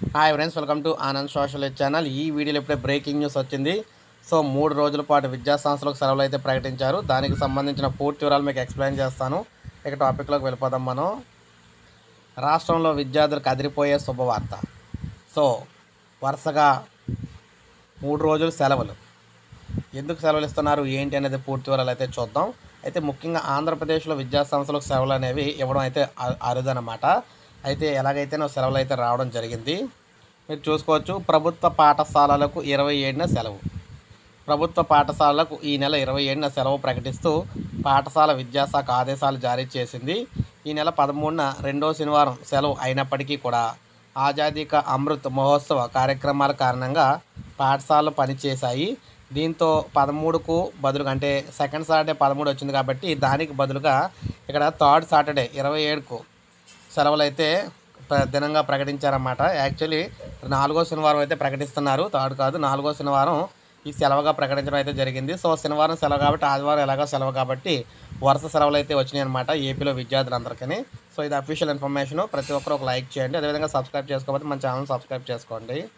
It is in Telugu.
hi friends welcome to Anand social channel ఈ వీడియోలో ఇప్పుడే బ్రేకింగ్ న్యూస్ వచ్చింది సో మూడు రోజుల పాటు విద్యా సంస్థలకు సెలవులు అయితే ప్రకటించారు దానికి సంబంధించిన పూర్తి వివరాలు మీకు ఎక్స్ప్లెయిన్ చేస్తాను ఇక టాపిక్లోకి వెళ్ళిపోదాం మనం రాష్ట్రంలో విద్యార్థులకు అదిరిపోయే శుభవార్త సో వరుసగా మూడు రోజులు సెలవులు ఎందుకు సెలవులు ఇస్తున్నారు ఏంటి అనేది పూర్తి వివరాలు అయితే చూద్దాం అయితే ముఖ్యంగా ఆంధ్రప్రదేశ్లో విద్యా సంస్థలకు సెలవులు అనేవి ఇవ్వడం అయితే అ- అరుదనమాట అయితే ఎలాగైతే నా సెలవులు అయితే రావడం జరిగింది మీరు చూసుకోవచ్చు ప్రభుత్వ పాఠశాలలకు ఇరవై ఏడున సెలవు ప్రభుత్వ పాఠశాలలకు ఈ నెల ఇరవై ఏడున సెలవు ప్రకటిస్తూ పాఠశాల విద్యాశాఖ ఆదేశాలు జారీ చేసింది ఈ నెల పదమూడున రెండో శనివారం సెలవు అయినప్పటికీ కూడా ఆజాదీ కా అమృత్ మహోత్సవ కార్యక్రమాల కారణంగా పాఠశాలలు పనిచేశాయి దీంతో పదమూడుకు బదులుగా అంటే సెకండ్ సాటర్డే పదమూడు వచ్చింది కాబట్టి దానికి బదులుగా ఇక్కడ థర్డ్ సాటర్డే ఇరవై ఏడుకు సెలవులు అయితే ప్ర- దినంగా ప్రకటించారన్నమాట యాక్చువల్లీ నాలుగో శనివారం అయితే ప్రకటిస్తున్నారు థర్డ్ కాదు నాలుగో శనివారం ఈ సెలవుగా ప్రకటించడం అయితే జరిగింది సో శనివారం సెలవు కాబట్టి ఆదివారం ఎలాగో సెలవు కాబట్టి వరుస సెలవులు అయితే వచ్చినాయి అనమాట ఏపీలో విద్యార్థులందరికీ సో ఇది అఫీషియల్ ఇన్ఫర్మేషన్ ప్రతి ఒక్కరు ఒక లైక్ చేయండి అదేవిధంగా సబ్స్క్రైబ్ చేసుకోకపోతే మన ఛానల్ సబ్స్క్రైబ్ చేసుకోండి